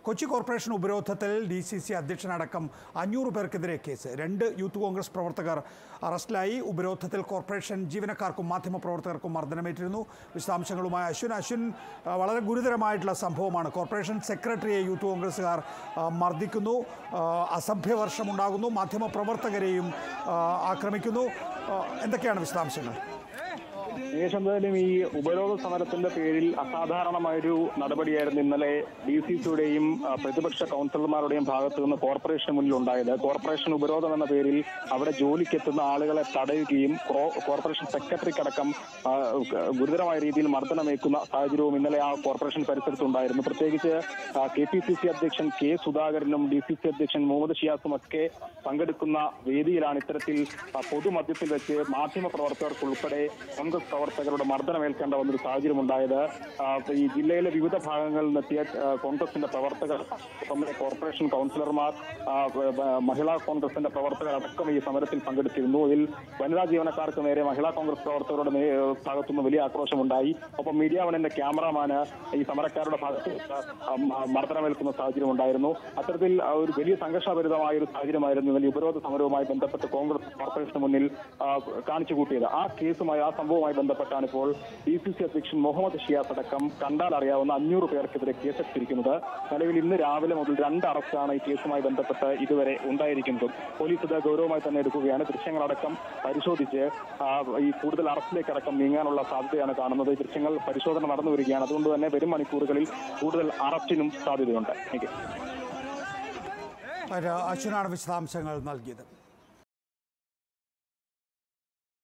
Kochi corporation ഉപരോധത്തിൽ D C C അധ്യക്ഷനടക്കം അഞ്ഞൂറ് പേർക്കെതിരെ കേസ് രണ്ട് യൂത്ത് കോൺഗ്രസ് പ്രവർത്തകർ അറസ്റ്റിലായി ഉപരോധത്തിൽ കോർപ്പറേഷൻ ജീവനക്കാർക്കും മാധ്യമപ്രവർത്തകർക്കും മർദ്ദനമേറ്റിരുന്നു വിശദാംശങ്ങളുമായി അശ്വിൻ അശ്വിൻ ആ, വളരെ ഗുരുതരമായിട്ടുള്ള സംഭവമാണ് കോർപ്പറേഷൻ സെക്രട്ടറിയെ യൂത്ത് കോൺഗ്രസ്സുകാർ ആ, മർദ്ദിക്കുന്നു ആ, അസഭ്യവർഷമുണ്ടാകുന്നു മാധ്യമപ്രവർത്തകരെയും ആ, ആക്രമിക്കുന്നു ആ, എന്തൊക്കെയാണ് വിശദാംശങ്ങൾ നികേഷ് എന്തായാലും ഈ ഉപരോധ സമരത്തിന്റെ പേരിൽ അസാധാരണമായൊരു നടപടിയായിരുന്നു ഇന്നലെ ഡി സി സിയുടെയും പ്രതിപക്ഷ കൗൺസിലർമാരുടെയും ഭാഗത്തു നിന്ന് കോർപ്പറേഷന് മുന്നിൽ ഉണ്ടായത് കോർപ്പറേഷൻ ഉപരോധം എന്ന പേരിൽ അവിടെ ജോലിക്കെത്തുന്ന ആളുകളെ തടയുകയും കോ- കോർപ്പറേഷൻ സെക്രട്ടറിക്കടക്കം ആ, ഗുരുതരമായ രീതിയിൽ മർദ്ദനമേക്കുന്ന സാഹചര്യവും ഇന്നലെ ആ കോർപ്പറേഷൻ പരിസരത്തുണ്ടായിരുന്നു പ്രത്യേകിച്ച് കെ പി സി സി അധ്യക്ഷൻ കെ സുധാകരനും ഡി സി സി അധ്യക്ഷൻ മുഹമ്മദ് ഷിയാസും ഒക്കെ പങ്കെടുക്കുന്ന വേദിയിലാണ് ഇത്തരത്തിൽ ആ, പൊതുമധ്യത്തിൽ വെച്ച് മാധ്യമ പ്രവർത്തകർക്കുൾപ്പെടെ കോൺഗ്രസ് പ്രവർത്തകരുടെ മർദ്ദനമേൽക്കേണ്ട വന്നൊരു സാഹചര്യം ഉണ്ടായത് ആ, ഈ ജില്ലയിലെ വിവിധ ഭാഗങ്ങളിൽ നിന്നെത്തിയ ആ, കോൺഗ്രസിന്റെ പ്രവർത്തകർ പുറമെ കോർപ്പറേഷൻ കൗൺസിലർമാർ ആ, വ- വ- മഹിളാ കോൺഗ്രസിന്റെ പ്രവർത്തകർ അടക്കം ഈ സമരത്തിൽ പങ്കെടുത്തിരുന്നു ഇതിൽ വനിതാ ജീവനക്കാർക്ക് നേരെ മഹിളാ കോൺഗ്രസ് പ്രവർത്തകരുടെ നേ- ഭാഗത്തുനിന്ന് വലിയ ആക്രോശമുണ്ടായി ഒപ്പം മീഡിയ വണിന്റെ ക്യാമറാമാന് ഈ സമരക്കാരുടെ ഭാഗത്ത് ആ, മ- മർദ്ദനമേൽക്കുന്ന സാഹചര്യം ഉണ്ടായിരുന്നു അത്തരത്തിൽ ആ, ഒരു വലിയ സംഘർഷഭരിതമായ ഒരു സാഹചര്യമായിരുന്നു ഇന്നലെ ഈ ഉപരോധ സമരവുമായി ബന്ധപ്പെട്ട് കോൺഗ്രസ് കോർപ്പറേഷന് മുന്നിൽ ആ, കാണിച്ചു കൂട്ടിയത് ആ കേസുമായി ആ സംഭവവുമായി ബന്ധപ്പെട്ടാണ് ഇപ്പോൾ ഡി സി സി അധ്യക്ഷൻ മുഹമ്മദ് ഷിയാസ് അടക്കം കണ്ടാൽ അറിയാവുന്ന അഞ്ഞൂറ് പേർക്കെതിരെ കേസെടുത്തിരിക്കുന്നത് നിലവിൽ ഇന്ന് രാവിലെ മുതൽ രണ്ട് അറസ്റ്റാണ് ഈ കേസുമായി ബന്ധപ്പെട്ട് ഇതുവരെ ഉണ്ടായിരിക്കുന്നത് പോലീസ് ഇത് ഗൗരവമായി തന്നെ എടുക്കുകയാണ് ദൃശ്യങ്ങളടക്കം പരിശോധിച്ച് ആ, ഈ കൂടുതൽ അറസ്റ്റിലേക്ക് അടക്കം നീങ്ങാനുള്ള സാധ്യതയാണ് കാണുന്നത് ഈ ദൃശ്യങ്ങൾ പരിശോധന നടന്നു വരികയാണ് അതുകൊണ്ട് തന്നെ വരും മണിക്കൂറുകളിൽ കൂടുതൽ അറസ്റ്റിനും സാധ്യതയുണ്ട് എനിക്ക് അശ്വിനാണ് വിശദാംശങ്ങൾ നൽകിയത്